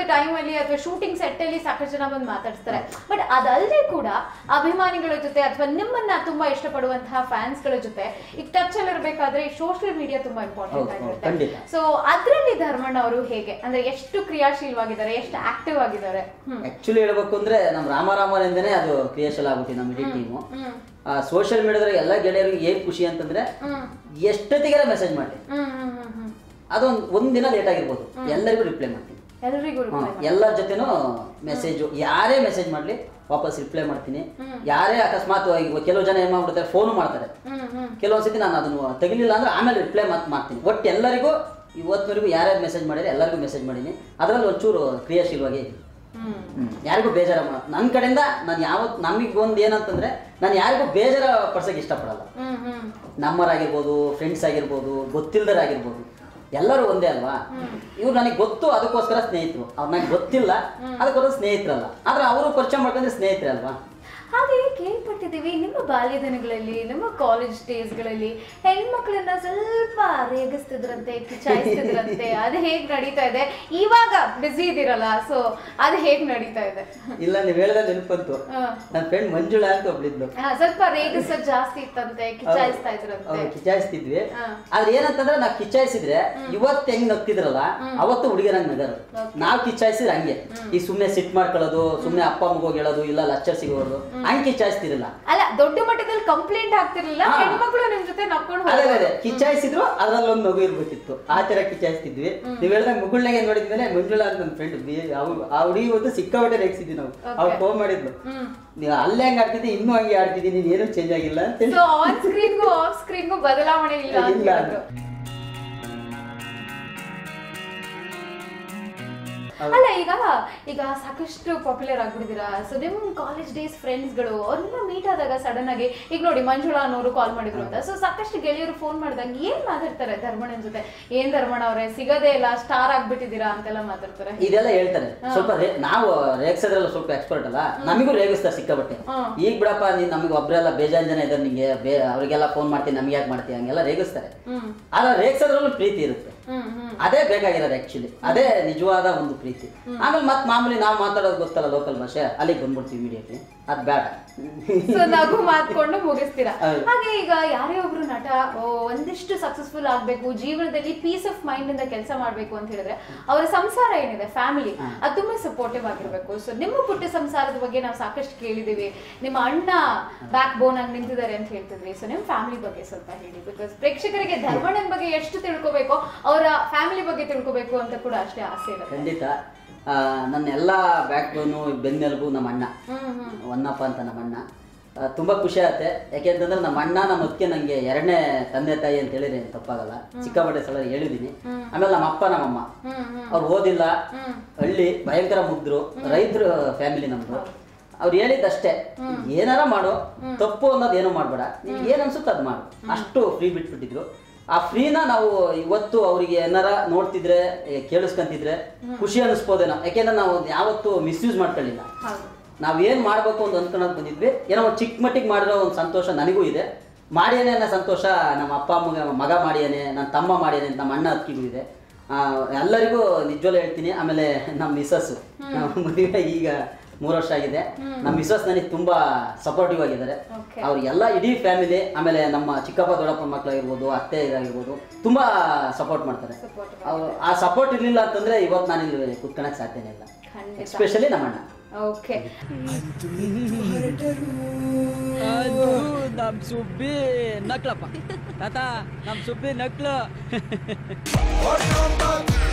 ಟೈಮಲ್ಲಿ ಅಥವಾ shooting set ಅಲ್ಲಿ ಸಾಕಷ್ಟು ಜನ ಬಂದು ಮಾತಾಡ್ತಾರೆ ಬಟ್ ಅದಲ್ಲದೆ ಕೂಡ ಅಭಿಮಾನಿಗಳ ಜೊತೆ ಅಥವಾ ನಿಮ್ಮನ್ನ ತುಂಬಾ ಇಷ್ಟಪಡುವಂತಹ ಫ್ಯಾನ್ಸ್ ಗಳ ಜೊತೆ ಈಗ ಟಚ್ ಅಲ್ಲಿ ಇರ್ಬೇಕಾದ್ರೆ ಈ ಸೋಷಿಯಲ್ ಮೀಡಿಯಾ ತುಂಬಾ ಇಂಪಾರ್ಟೆಂಟ್ ಹೌದು, ಹೌದು, ಆಗಿರುತ್ತೆ ಖಂಡಿತ. ಸೊ ಅದ್ರಲ್ಲಿ ಧರ್ಮಣ್ಣ ಅವರು ಹೇಗೆ ಅಂದ್ರೆ ಎಷ್ಟು ಕ್ರಿಯಾಶೀಲವಾಗಿದ್ದಾರೆ ಎಷ್ಟು ಆಕ್ಟಿವ್ ಆಗಿದ್ದಾರೆ ಹ್ಮ್ ಆಕ್ಚುಲಿ ಹೇಳ್ಬೇಕು ಅಂದ್ರೆ ನಮ್ಮ ರಾಮರಾಮನಿಂದನೇ ಅದು ಕ್ರಿಯಾಶೀಲ ಆಗ್ಬಿಟ್ಟು ನಮ್ಮ ಇಡೀ ಟೀಮು ಹ್ಮ್ ಸೋಷಿಯಲ್ ಮೀಡಿಯಾದಾಗ ಎಲ್ಲ ಗೆಳೆಯರಿಗೆ ಏನ್ ಖುಷಿ ಅಂತಂದ್ರೆ ಹ್ಮ್ ಎಷ್ಟೊತ್ತಿಗೆ ಮೆಸೇಜ್ ಮಾಡಿ ಹ್ಮ್ ಹ್ಮ್ ಹ್ಮ್ ಹ್ಮ್ ಅದೊಂದು ಒಂದ್ ದಿನ ಲೇಟ್ ಆಗಿರ್ಬೋದು ಎಲ್ಲರಿಗೂ ರಿಪ್ಲೈ ಮಾಡ್ತೀನಿ ಎಲ್ರಿಗೂ ಹಾ, reply ಮಾಡಿ. ಎಲ್ಲರ ಜೊತೆನೂ ಮೆಸೇಜ್ ಯಾರೇ ಮೆಸೇಜ್ ಮಾಡ್ಲಿ ವಾಪಸ್ ರಿಪ್ಲೈ ಮಾಡ್ತೀನಿ ಯಾರೇ ಅಕಸ್ಮಾತ್ ಈಗ ಕೆಲವು ಜನ ಏನ್ ಮಾಡ್ಬಿಡ್ತಾರೆ ಫೋನು ಮಾಡ್ತಾರೆ ಹ್ಮ್ ಹ್ಮ್ ಕೆಲವೊಂದ್ಸತಿ ನಾನು ಅದನ್ನು ತೆಗಿಲಿಲ್ಲ ಅಂದ್ರೆ ಆಮೇಲೆ ರಿಪ್ಲೈ ಮಾತು ಮಾಡ್ತೀನಿ ಒಟ್ಟು ಎಲ್ಲರಿಗೂ ಇವತ್ತಿನವರೆಗೂ ಯಾರ್ಯಾರು ಮೆಸೇಜ್ ಮಾಡಿದ್ರೆ ಎಲ್ಲರಿಗೂ ಮೆಸೇಜ್ ಮಾಡೀನಿ ಅದರಲ್ಲಿ ಒಂಚೂರು ಕ್ರಿಯಾಶೀಲವಾಗಿ ಇದ್ದೀನಿ. ಹ್ಮ್ ಹ್ಮ್. ಯಾರಿಗೂ ಬೇಜಾರ ಮಾಡ ನನ್ನ ಕಡೆಯಿಂದ ನಾನು ಯಾವತ್ತು ನಮಗೆ ಒಂದು ಏನಂತಂದ್ರೆ ನಾನು ಯಾರಿಗೂ ಬೇಜಾರ ಪಡ್ಸಕ್ಕೆ ಇಷ್ಟಪಡಲ್ಲ ಹ್ಮ್ ಹ್ಮ್ ನಮ್ಮರಾಗಿರ್ಬೋದು ಫ್ರೆಂಡ್ಸ್ ಆಗಿರ್ಬೋದು ಗೊತ್ತಿಲ್ದರಾಗಿರ್ಬೋದು ಎಲ್ಲರೂ ಒಂದೇ ಅಲ್ವಾ ಇವ್ರು ನನಗೆ ಗೊತ್ತು ಅದಕ್ಕೋಸ್ಕರ ಸ್ನೇಹಿತರು ಅವ್ರು ನನಗೆ ಗೊತ್ತಿಲ್ಲ ಅದಕ್ಕೋಸ್ಕರ ಸ್ನೇಹಿತರಲ್ಲ ಆದ್ರೆ ಅವರು ಪರಿಚಯ ಮಾಡ್ಕೊಂಡ್ರೆ ಸ್ನೇಹಿತರೆ ಅಲ್ವಾ ಹಾಗೆ ಕೇಳ್ಪಟ್ಟಿದ್ದೀವಿ ನಿಮ್ಮ ಬಾಲ್ಯ ದಿನಗಳಲ್ಲಿ ನಿಮ್ಮ ಕಾಲೇಜ್ ಡೇಸ್ಗಳಲ್ಲಿ ಹೆಣ್ಮಕ್ಳನ್ನ ಸ್ವಲ್ಪ ರೇಗಿಸ್ತಿದ್ರಂತೆ ಕಿಚಾಯಿಸ್ತಿದ್ರಂತೆ ಅದು ಹೇಗ್ ನಡೀತಾ ಇದೆ ಇವಾಗ ಬಿಸಿ ಇದ್ದೀರಲ್ಲ ಸೊ ಅದು ಹೇಗ್ ನಡೀತಾ ಇದೆ ಇಲ್ಲ ನೀವು ಹೇಳಿದ ನೆನಪಂತು ಹ. ನನ್ನ ಫ್ರೆಂಡ್ ಮಂಜುಳಾ ಅಂತ ಒಬ್ಳಿದ್ಲು ಹಾ, ಸ್ವಲ್ಪ ರೇಗಿಸೋದ್ ಜಾಸ್ತಿ ಇತ್ತಂತೆ ಕಿಚಾಯಿಸ್ತಾ ಇದ್ರಂತೆ ಅವ್ರು ಕಿಚಾಯಿಸ್ತಿದ್ವಿ ಹಾ. ಆದ್ರೆ ಏನಂತಂದ್ರೆ ನಾವು ಕಿಚಾಯಿಸಿದ್ರೆ ಇವತ್ತು ಹೆಂಗ್ ನಗ್ತಿದ್ರಲ್ಲ ಅವತ್ತು ಹುಡುಗಿರಂಗ್ ನಗರು ನಾವ್ ಕಿಚಾಯಿಸಿದ್ರೆ ಹಂಗೆ ಈಗ ಸುಮ್ನೆ ಸಿಟ್ ಮಾಡ್ಕೊಳ್ಳೋದು ಸುಮ್ನೆ ಅಪ್ಪ ಮಗೋಗಿ ಹೇಳೋದು ಇಲ್ಲ ಲಚ್ಚರ್ ಸಿಗೋದು ಹಂಗ್ ಕಿಚಾಯಿಸ್ತಿರಲ್ಲ ಅಲ್ಲ ದೊಡ್ಡ ಮಟ್ಟದಲ್ಲಿ ಕಂಪ್ಲೇಂಟ್ ಆಗ್ತಿರ್ಲಿಲ್ಲ ಹಾ. ಹೆಣ್ಮಕ್ಳು ನಿಮ್ ಜೊತೆ ನಕ್ಕೊಂಡು ಅದೇ ಹೋಗೋರು. ಅದೇ ಕಿಚಾಯಿಸಿದ್ರು ಅದ್ರಲ್ಲಿ ಒಂದು ನಗು ಇರ್ಬೇಕಿತ್ತು ಆ ತರ ಕಿಚಾಯಿಸ್ತಿದ್ವಿ ನೀವ್ ಹೇಳ್ದಾಗ ಮುಗುಳ್ನಾಗೆ ನೋಡಿದ್ಮೇಲೆ ಮಂಜುಳಾ ಅಂತ ನನ್ನ ಫ್ರೆಂಡ್ ಆ ಹುಡುಗಿ ಒಂದು ಸಿಕ್ಕಾಪಟ್ಟೆ ರೇಗಿಸಿದ್ವಿ ನಾವು ಅವ್ರು ಫೋನ್ ಮಾಡಿದ್ಲು ಹ್ಮ್ ನೀವು ಅಲ್ಲೇ ಹಂಗ್ ಆಡ್ತಿದ್ದಿ ಇನ್ನೂ ಹಂಗೆ ಆಡ್ತಿದ್ದೀನಿ ನೀನ್ ಏನೂ ಚೇಂಜ್ ಆಗಿಲ್ಲ ಅಂತ ಹೇಳಿ ಸೊ ಆನ್ ಸ್ಕ್ರೀನ್ಗೂ ಆಫ್ ಸ್ಕ್ರೀನ್ಗೂ ಬದಲಾವಣೆ ಇಲ್ಲ ಅಂತ ಇಲ್ಲ ಹೇಳಿದ್ರು. ಅಲ್ಲ ಈಗ ಈಗ ಸಾಕಷ್ಟು ಪಾಪ್ಯುಲರ್ ಆಗ್ಬಿಟ್ಟಿದ್ದೀರಾ ಸೊ ನಿಮ್ ಕಾಲೇಜ್ ಡೇಸ್ ಫ್ರೆಂಡ್ಸ್ಗಳು ಅವ್ರನ್ನ ಮೀಟ್ ಆದಾಗ ಸಡನ್ ಆಗಿ ಈಗ ನೋಡಿ ಮಂಜುಳಾ ಅನ್ನೋರು ಕಾಲ್ ಮಾಡಿದ್ರು ಅಂತ ಸೊ ಸಾಕಷ್ಟು ಗೆಳೆಯರು ಫೋನ್ ಮಾಡಿದಾಗ ಏನ್ ಮಾತಾಡ್ತಾರೆ ಧರ್ಮಣ್ಣನ ಜೊತೆ ಏನ್ ಧರ್ಮಣ್ಣ ಅವರೇ ಸಿಗದೇ ಇಲ್ಲ ಸ್ಟಾರ್ ಆಗ್ಬಿಟ್ಟಿದ್ದೀರಾ ಅಂತೆಲ್ಲ ಮಾತಾಡ್ತಾರೆ ಇದೆಲ್ಲ ಹೇಳ್ತಾರೆ ಸ್ವಲ್ಪ ರೇ- ನಾವು ರೇಗ್ಸೋದ್ರಲ್ಲಿ ಸ್ವಲ್ಪ ಎಕ್ಸ್ಪರ್ಟ್ ಅಲ್ಲ ನಮಗೂ ರೇಗಿಸ್ತಾರೆ ಸಿಕ್ಕಾಬಟ್ಟೆ ಹ್ಮ್. ಈಗ ಬಿಡಪ್ಪ ನೀನ್ ನಮಗೆ ಒಬ್ರೆಲ್ಲ ಬೇಜಾನ್ ಜನ ಇದ್ದಾರೆ ನಿಂಗೆ ಬೇ ಅವರಿಗೆಲ್ಲ ಫೋನ್ ಮಾಡ್ತೀನಿ ನಮ್ಗೆ ಯಾಕೆ ಮಾಡ್ತೀಯ ಹಂಗೆಲ್ಲ ರೇಗಿಸ್ತಾರೆ ಹ್ಮ್ ಆದ್ರೆ ರೇಗ್ಸೋದ್ರಲ್ಲೂ ಪ್ರೀತಿ ಇರುತ್ತೆ ಹ್ಮ್ ಹ್ಮ್ ಅದೇ ಬೇಕಾಗಿರೋದು ಆಕ್ಚುಲಿ ಅದೇ ನಿಜವಾದ ಒಂದು ಪ್ರೀತಿ ಆಮೇಲೆ ಮತ್ತೆ ಮಾಮೂಲಿ ನಾವು ಮಾತಾಡೋದು ಗೊತ್ತಲ್ಲ ಲೋಕಲ್ ಭಾಷೆ ಅಲ್ಲಿಗೆ ಬಂದ್ಬಿಡ್ತೀವಿ ಇಮಿಡಿಯೇಟ್ಲಿ ಅದು ಬೇಡ ಸೊ ನಗು ಮಾತ್ಕೊಂಡು ಮುಗಿಸ್ತೀರಾ ಹೌದು. ಹಾಗೆ ಈಗ ಯಾರೇ ಒಬ್ರು ನಟ ಓ, ಒಂದಿಷ್ಟು ಸಕ್ಸಸ್ಫುಲ್ ಆಗ್ಬೇಕು ಜೀವನದಲ್ಲಿ ಪೀಸ್ ಆಫ್ ಮೈಂಡ್ ಇಂದ ಕೆಲಸ ಮಾಡ್ಬೇಕು ಅಂತ ಹೇಳಿದ್ರೆ ಅವರ ಸಂಸಾರ ಏನಿದೆ ಫ್ಯಾಮಿಲಿ ಅದು ತುಂಬಾ ಸಪೋರ್ಟಿವ್ ಆಗಿರ್ಬೇಕು ಸೊ ನಿಮ್ಮ ಪುಟ್ಟ ಸಂಸಾರದ ಬಗ್ಗೆ ನಾವು ಸಾಕಷ್ಟು ಕೇಳಿದೀವಿ ನಿಮ್ಮ ಅಣ್ಣ ಬ್ಯಾಕ್ ಬೋನ್ ಆಗಿ ನಿಂತಿದ್ದಾರೆ ಅಂತ ಹೇಳ್ತಿದ್ವಿ ಸೊ ನಿಮ್ಮ ಫ್ಯಾಮಿಲಿ ಬಗ್ಗೆ ಸ್ವಲ್ಪ ಹೇಳಿ ಬಿಕಾಸ್ ಪ್ರೇಕ್ಷಕರಿಗೆ ಧರ್ಮಣ್ಣನ ಬಗ್ಗೆ ಎಷ್ಟು ತಿಳ್ಕೊಬೇಕೋ ಅವರ ಫ್ಯಾಮಿಲಿ ಬಗ್ಗೆ ತಿಳ್ಕೊಬೇಕು ಅಂತ ಕೂಡ ಅಷ್ಟೇ ಆಸೆ ಇರುತ್ತೆ ಖಂಡಿತ ಆ, ನನ್ನ ಎಲ್ಲ ಬ್ಯಾಕ್ ಬೋನು ಬೆನ್ನೆಲುಬು ನಮ್ಮ ಅಣ್ಣ ಹ್ಮ್ ಹ್ಮ್ ಹೊನ್ನಪ್ಪ ಅಂತ ನಮ್ಮ ಅಣ್ಣ ಆ, ತುಂಬಾ ಖುಷಿ ಆಗುತ್ತೆ ಯಾಕೆಂತಂದ್ರೆ ನಮ್ಮ ಅಣ್ಣ ನಮ್ಮ ಅದಕ್ಕೆ ನಂಗೆ ಎರಡನೇ ತಂದೆ ತಾಯಿ ಅಂತ ಹೇಳಿದ್ರೆ ಏನ್ ತಪ್ಪಾಗಲ್ಲ ಚಿಕ್ಕಬಟ್ಟೆ ಸಲ ಹೇಳಿದೀನಿ ಆಮೇಲೆ ನಮ್ಮ ಅಪ್ಪ ನಮ್ಮಮ್ಮ ಹ್ಮ್ ಹ್ಮ್ ಅವ್ರು ಓದಿಲ್ಲ ಹ್ಮ್ ಹಳ್ಳಿ ಭಯಂಕರ ಮುಗ್ದ್ರು ರೈತರ ಫ್ಯಾಮಿಲಿ ನಮ್ದು ಅವ್ರು ಹೇಳಿದ್ದಷ್ಟೇ ಏನಾರ ಮಾಡು ತಪ್ಪು ಅನ್ನೋದು ಏನೋ ಮಾಡ್ಬೇಡ ನಿನ್ಗೆ ಏನ್ ಅನ್ಸುತ್ತೆ ಅದ್ ಮಾಡು ಅಷ್ಟು ಫ್ರೀ ಬಿಟ್ಬಿಟ್ಟಿದ್ರು ಆ ಫ್ರೀನ ನಾವು ಇವತ್ತು ಅವರಿಗೆ ಏನಾರ ನೋಡ್ತಿದ್ರೆ ಏ, ಕೇಳಿಸ್ಕೊಂತಿದ್ರೆ ಖುಷಿ ಅನಿಸ್ಬೋದೇನೋ ಯಾಕೆಂದ್ರೆ ನಾವು ಯಾವತ್ತೂ ಮಿಸ್ಯೂಸ್ ಮಾಡ್ಕೊಳ್ಳಿಲ್ಲ ಹೌದು ನಾವ್ ಏನ್ ಮಾಡ್ಬೇಕು ಅಂತ ಅನ್ಕೊಳಕ್ ಬಂದಿದ್ವಿ ಏನೋ ಒಂದು ಚಿಕ್ಕ ಮಟ್ಟಿಗೆ ಮಾಡಿರೋ ಒಂದು ಸಂತೋಷ ನನಗೂ ಇದೆ ಮಾಡ್ಯಾನೆ ಅನ್ನೋ ಸಂತೋಷ ನಮ್ಮ ಅಪ್ಪ ಅಮ್ಮಗೆ ಮಗ ಮಾಡ್ಯಾನೆ ನನ್ನ ತಮ್ಮ ಮಾಡ್ಯಾನೆ ಅಂತ ನಮ್ಮ ಅಣ್ಣ ಅತ್ತಿಗೂ ಇದೆ ಆ, ಎಲ್ಲರಿಗೂ ನಿಜವಲ್ಲೂ ಹೇಳ್ತೀನಿ ಆಮೇಲೆ ನಮ್ಮ ಮಿಸ್ಸಸ್ ಮದುವೆ ಈಗ ಮೂರು ವರ್ಷ ಆಗಿದೆ ನಮ್ಮ ಮಿಸ್ಸಸ್ ನನಗೆ ತುಂಬಾ ಸಪೋರ್ಟಿವ್ ಆಗಿದ್ದಾರೆ Okay. ಅವ್ರಿಗೆಲ್ಲ ಇಡೀ ಫ್ಯಾಮಿಲಿ ಆಮೇಲೆ ನಮ್ಮ ಚಿಕ್ಕಪ್ಪ ದೊಡ್ಡಪ್ಪ ಮಕ್ಕಳಾಗಿರ್ಬೋದು ಅತ್ತೆ ಇದಾಗಿರ್ಬೋದು ತುಂಬಾ ಸಪೋರ್ಟ್ ಮಾಡ್ತಾರೆ Supportive ಅವ್ರು ಆ ಸಪೋರ್ಟ್ ಇರ್ಲಿಲ್ಲ ಅಂತಂದ್ರೆ ಇವತ್ತು ನಾನು ಇಲ್ಲಿ ಕುತ್ಕೊಳಕ್ ಸಾಧ್ಯನೇ ಇಲ್ಲ ಖಂಡಿತ ಎಸ್ಪೆಷಲಿ ನಮ್ಮ ಅಣ್ಣ ಓಕೆ ಅದು ನಮ್ ಸುಬ್ಬಿ ನಕ್ಲಪ್ಪ ತಾತ ನಮ್ ಸುಬ್ಬಿ ನಕ್ಲು What you